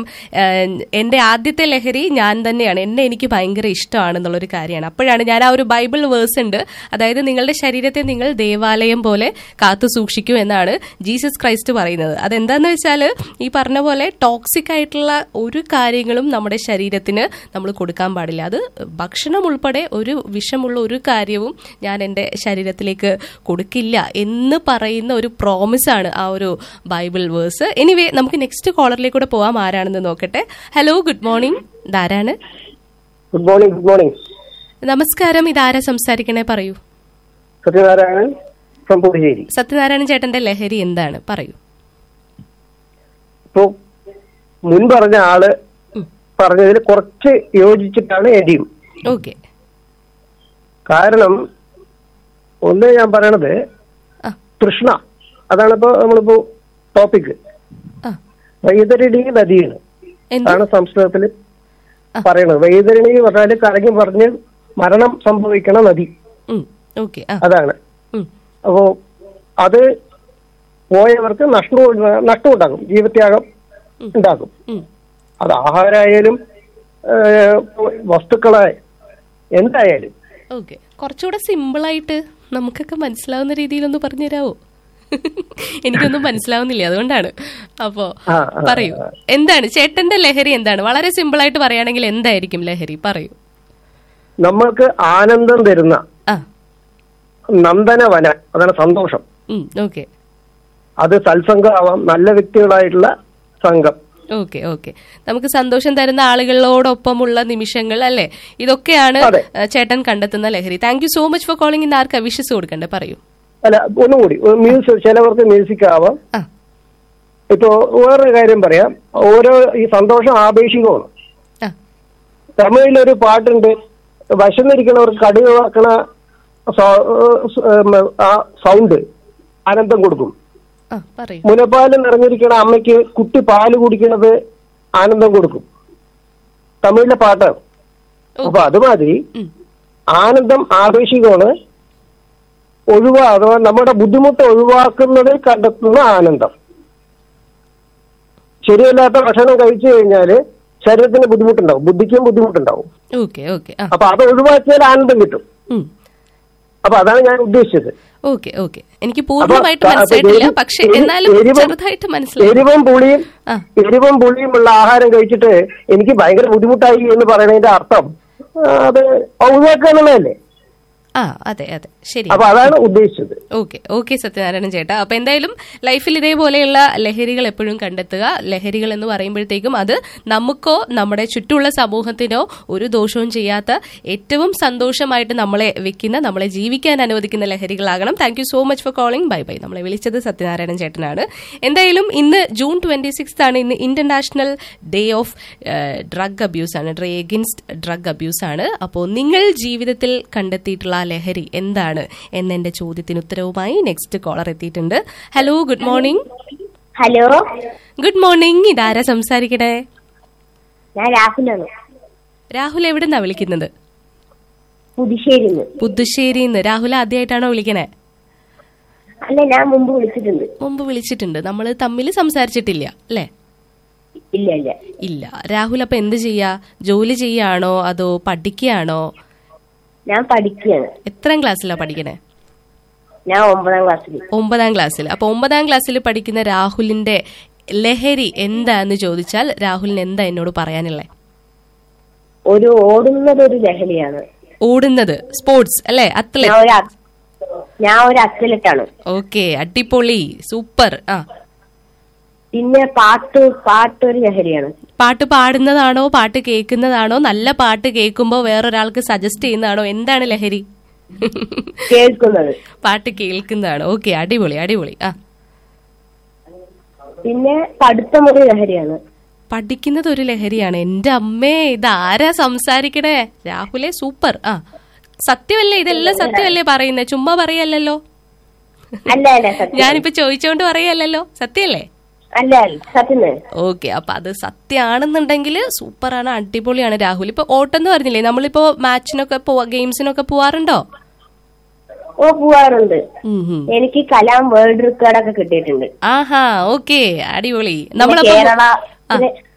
ഏഹ്, എന്റെ ആദ്യത്തെ ലഹരി ഞാൻ തന്നെയാണ് എന്നെ എനിക്ക് ഭയങ്കര ഇഷ്ടമാണെന്നുള്ളൊരു കാര്യമാണ് അപ്പോഴാണ് ഞാൻ ആ ഒരു ബൈബിൾ വേഴ്സ് ഉണ്ട് അതായത് നിങ്ങളുടെ ശരീരത്തെ നിങ്ങൾ ദേവാലയം പോലെ കാത്തു സൂക്ഷിക്കൂ എന്നാണ് ജീസസ് ക്രൈസ്റ്റ് പറയുന്നത് അതെന്താന്ന് വെച്ചാൽ ഈ പറഞ്ഞ പോലെ ടോക്സിക് ആയിട്ടുള്ള ഒരു കാര്യങ്ങളും നമ്മുടെ ശരീരത്തിന് നമ്മൾ കൊടുക്കാൻ പാടില്ല അത് ഭക്ഷണം ഉൾപ്പെടെ ഒരു വിഷമുള്ള ഒരു കാര്യവും ഞാൻ എൻ്റെ ശരീരത്തിലേക്ക് കൊടുക്കില്ല എന്ന് പറയുന്ന ഒരു പ്രോമിസ് ആണ് ആ ഒരു ബൈബിൾ വേഴ്സ് എനിവേ നമുക്ക് നെക്സ്റ്റ് കോളറിലേക്ക് കൂടെ പോവാം ആരാണെന്ന് നോക്കട്ടെ ഹലോ ഗുഡ് മോർണിംഗ് ഇതാരാണ് ഗുഡ് മോർണിംഗ് ഗുഡ് മോർണിംഗ് നമസ്കാരം ഇതാരാ സംസാരിക്കണേ പറയൂ സത്യനാരായണൻ ഫ്രം പുതുശ്ശേരി സത്യനാരായണൻ ചേട്ടന്റെ ലഹരി എന്താണ് പറയൂ ഇപ്പോ മുൻ പറഞ്ഞ ആള് പറഞ്ഞതിൽ കുറച്ച് യോജിച്ചിട്ടാണ് എന്റെയും ഓക്കെ കാരണം ഒന്ന് ഞാൻ പറയണത് ആ തൃഷ്ണ അതാണിപ്പോ നമ്മളിപ്പോ ടോപ്പിക് ആ വൈതരണി നദിയാണ് എന്ത് ആണ് സംസ്കൃതത്തിൽ ആ. പറയണത് വൈതരണി എന്ന് പറഞ്ഞാല് കലങ്ങി പറഞ്ഞ് മരണം സംഭവിക്കണ നദി ഓക്കെ ആ അതാണ് ഉം, അപ്പോ അത് പോയവർക്ക് നഷ്ടം നഷ്ടം ഉണ്ടാകും ജീവത്യാഗം ഉണ്ടാകും ഉം. അത് ആഹാരമായാലും ഏഹ്, വസ്തുക്കളായ എന്തായാലും ഓക്കെ കുറച്ചുകൂടെ സിമ്പിൾ ആയിട്ട് നമുക്കൊക്കെ മനസ്സിലാവുന്ന രീതിയിലൊന്ന് പറഞ്ഞു തരാവോ എനിക്കൊന്നും മനസ്സിലാവുന്നില്ല അതുകൊണ്ടാണ് അപ്പോ ആ, ആ, പറയൂ എന്താണ് ചേട്ടന്റെ ലഹരി എന്താണ് വളരെ സിമ്പിൾ ആയിട്ട് പറയുകയാണെങ്കിൽ എന്തായിരിക്കും ലഹരി പറയൂ നമ്മൾക്ക് ആനന്ദം തരുന്ന ആ നന്ദനവന അതാണ് സന്തോഷം ഓക്കെ അത് സത്സംഗമാവാം നല്ല വ്യക്തികളായിട്ടുള്ള സംഘം ഓക്കെ ഓക്കെ നമുക്ക് സന്തോഷം തരുന്ന ആളുകളോടൊപ്പമുള്ള നിമിഷങ്ങൾ അല്ലേ ഇതൊക്കെയാണ് അതെ. ഏഹ്, ചേട്ടൻ കണ്ടെത്തുന്ന ലഹരി thank you so much for calling ഇന്ന് ആർക്കാ വിഷസ് കൊടുക്കണ്ടേ പറയൂ അല്ല ഒന്നുകൂടി മ്യൂസിക് ചിലവർക്ക് മ്യൂസിക് ആവാം ആ ഇപ്പോ വേറൊരു കാര്യം പറയാം ഓരോ ഈ സന്തോഷം ആപേക്ഷികമാണ് ആ തമിഴിലൊരു പാട്ടുണ്ട് വിശന്നിരിക്കണവർക്ക് കടി വാക്കണ സൗ- ഉം, ആ സൗണ്ട് ആനന്ദം കൊടുക്കും ആ പറയൂ മുലപ്പാല് നിറഞ്ഞിരിക്കണ അമ്മയ്ക്ക് കുട്ടി പാല് കുടിക്കണത് ആനന്ദം കൊടുക്കും തമിഴിലെ പാട്ടാണ് അപ്പൊ അതുമാതിരി ഉം. ആനന്ദം ആപേക്ഷികമാണ് ഒഴിവാ അഥവാ നമ്മുടെ ബുദ്ധിമുട്ട് ഒഴിവാക്കുന്നതിൽ കണ്ടെത്തുന്ന ആനന്ദം ശരിയല്ലാത്ത ഭക്ഷണം കഴിച്ചു കഴിഞ്ഞാല് ശരീരത്തിന് ബുദ്ധിമുട്ടുണ്ടാവും ബുദ്ധിക്കും ബുദ്ധിമുട്ടുണ്ടാവും ഓക്കെ ഓക്കെ ആ അപ്പൊ അത് ഒഴിവാക്കിയാൽ ആനന്ദം കിട്ടും ഉം. അപ്പൊ അതാണ് ഞാൻ ഉദ്ദേശിച്ചത് ഓക്കെ ഓക്കെ എനിക്ക് പൂർണ്ണമായിട്ട് അപ്പൊ മനസ്സിലായിട്ടില്ല എരി- പക്ഷെ എരി- എന്നാലും എരിവും- ചെറുതായിട്ട് മനസ്സിലായി എരിവും പുളിയും ആ. എരിവും പുളിയും ഉള്ള ആഹാരം കഴിച്ചിട്ട് എനിക്ക് ഭയങ്കര ബുദ്ധിമുട്ടായി എന്ന് പറയുന്നതിന്റെ അർത്ഥം ആ, അത് ഒഴിവാക്കാനുള്ളതല്ലേ ആ അതെ അതെ ശരി അപ്പൊ അതാണ് ഉദ്ദേശിച്ചത് ഓക്കെ ഓക്കെ സത്യനാരായണൻ ചേട്ടാ അപ്പൊ എന്തായാലും ലൈഫിൽ ഇതേപോലെയുള്ള ലഹരികൾ എപ്പോഴും കണ്ടെത്തുക ലഹരികൾ എന്ന് പറയുമ്പോഴത്തേക്കും അത് നമുക്കോ നമ്മുടെ ചുറ്റുമുള്ള സമൂഹത്തിനോ ഒരു ദോഷവും ചെയ്യാത്ത ഏറ്റവും സന്തോഷമായിട്ട് നമ്മളെ വെക്കുന്ന നമ്മളെ ജീവിക്കാൻ അനുവദിക്കുന്ന ലഹരികളാകണം thank you so much for calling bye bye നമ്മളെ വിളിച്ചത് സത്യനാരായണൻ ചേട്ടനാണ് എന്തായാലും ഇന്ന് ജൂൺ ട്വന്റി സിക്സ് ആണ് ഇന്ന് international day of drug abuse ആണ് ഡ്രേ എഗൻസ്റ്റ് ഡ്രഗ് അബ്യൂസ് ആണ് അപ്പോൾ നിങ്ങൾ ജീവിതത്തിൽ കണ്ടെത്തിയിട്ടുള്ള ആ ലഹരി എന്താണ് എന്നെന്റെ ചോദ്യത്തിന് ഉത്തരവുമായി നെക്സ്റ്റ് കോളർ എത്തിയിട്ടുണ്ട് hello good morning hello good morning ഇതാരാ സംസാരിക്കണേ ഞാൻ രാഹുലാണ് രാഹുൽ എവിടെന്നാ വിളിക്കുന്നത് പുതുശ്ശേരിന്ന് പുതുശ്ശേരിന്ന് രാഹുൽ ആദ്യമായിട്ടാണോ വിളിക്കണേ അല്ല ഞാൻ മുമ്പ് വിളിച്ചിട്ടുണ്ട് മുമ്പ് വിളിച്ചിട്ടുണ്ട് നമ്മൾ തമ്മിൽ സംസാരിച്ചിട്ടില്ല അല്ലേ ഇല്ല ഇല്ല ഇല്ല രാഹുൽ അപ്പൊ എന്ത് ചെയ്യാ ജോലി ചെയ്യാണോ അതോ പഠിക്കുകയാണോ ഞാൻ പഠിക്കുകയാണ് എത്രാം ക്ലാസ്സിലാ പഠിക്കണേ ഞാൻ ഒമ്പതാം ക്ലാസ്സിൽ ഒമ്പതാം ക്ലാസ്സിൽ അപ്പൊ ഒമ്പതാം ക്ലാസ്സിൽ പഠിക്കുന്ന രാഹുലിന്റെ ലഹരി എന്താന്ന് ചോദിച്ചാൽ രാഹുലിന് എന്താ എന്നോട് പറയാനുള്ളേ ഒരു ഓടുന്നത് ഒരു ലഹരിയാണ് ഓടുന്നത് സ്പോർട്സ് അല്ലെ ഞാൻ അത്ലറ്റ് ഒരു അ- ഞാൻ ഒരു അത്ലറ്റാണ് ഓക്കെ അടിപൊളി സൂപ്പർ ആ പിന്നെ പാട്ട് പാട്ട് ഒരു ലഹരിയാണ് പാട്ട് പാടുന്നതാണോ പാട്ട് കേൾക്കുന്നതാണോ നല്ല പാട്ട് കേൾക്കുമ്പോൾ വേറൊരാൾക്ക് സജസ്റ്റ് ചെയ്യുന്നതാണോ എന്താണ് ലഹരി കേൾക്കുന്നത് പാട്ട് കേൾക്കുന്നതാണോ ഓക്കെ അടിപൊളി അടിപൊളി ആ പിന്നെ പഠിത്തം ഒരു ലഹരിയാണ് പഠിക്കുന്നത് ഒരു ലഹരിയാണ് എന്റെ അമ്മേ ഇതാരാ സംസാരിക്കണേ രാഹുലെ സൂപ്പർ ആ സത്യമല്ലേ ഇതെല്ലാം സത്യമല്ലേ പറയുന്നേ ചുമ്മാ പറയല്ലല്ലോ അല്ല അല്ല സത്യം ഞാനിപ്പോ ചോദിച്ചോണ്ട് പറയല്ലല്ലോ സത്യമല്ലേ അല്ല അല്ല സത്യം ഓക്കെ അപ്പൊ അത് സത്യമാണെന്നുണ്ടെങ്കിൽ സൂപ്പറാണ് അടിപൊളിയാണ് രാഹുൽ ഇപ്പൊ ഓട്ടം എന്ന് പറഞ്ഞില്ലേ നമ്മളിപ്പോ മാച്ചിനൊക്കെ പോവാ ഗെയിംസിനൊക്കെ പോവാറുണ്ടോ ഓ പോവാറുണ്ട് ഉം ഉം. എനിക്ക് കലാം വേൾഡ് റെക്കോർഡൊക്കെ കിട്ടിയിട്ടുണ്ട് ആഹാ ഓക്കെ അടിപൊളി പിന്നെ നമ്മളപ്പോ കേരള ആ. പിന്നെ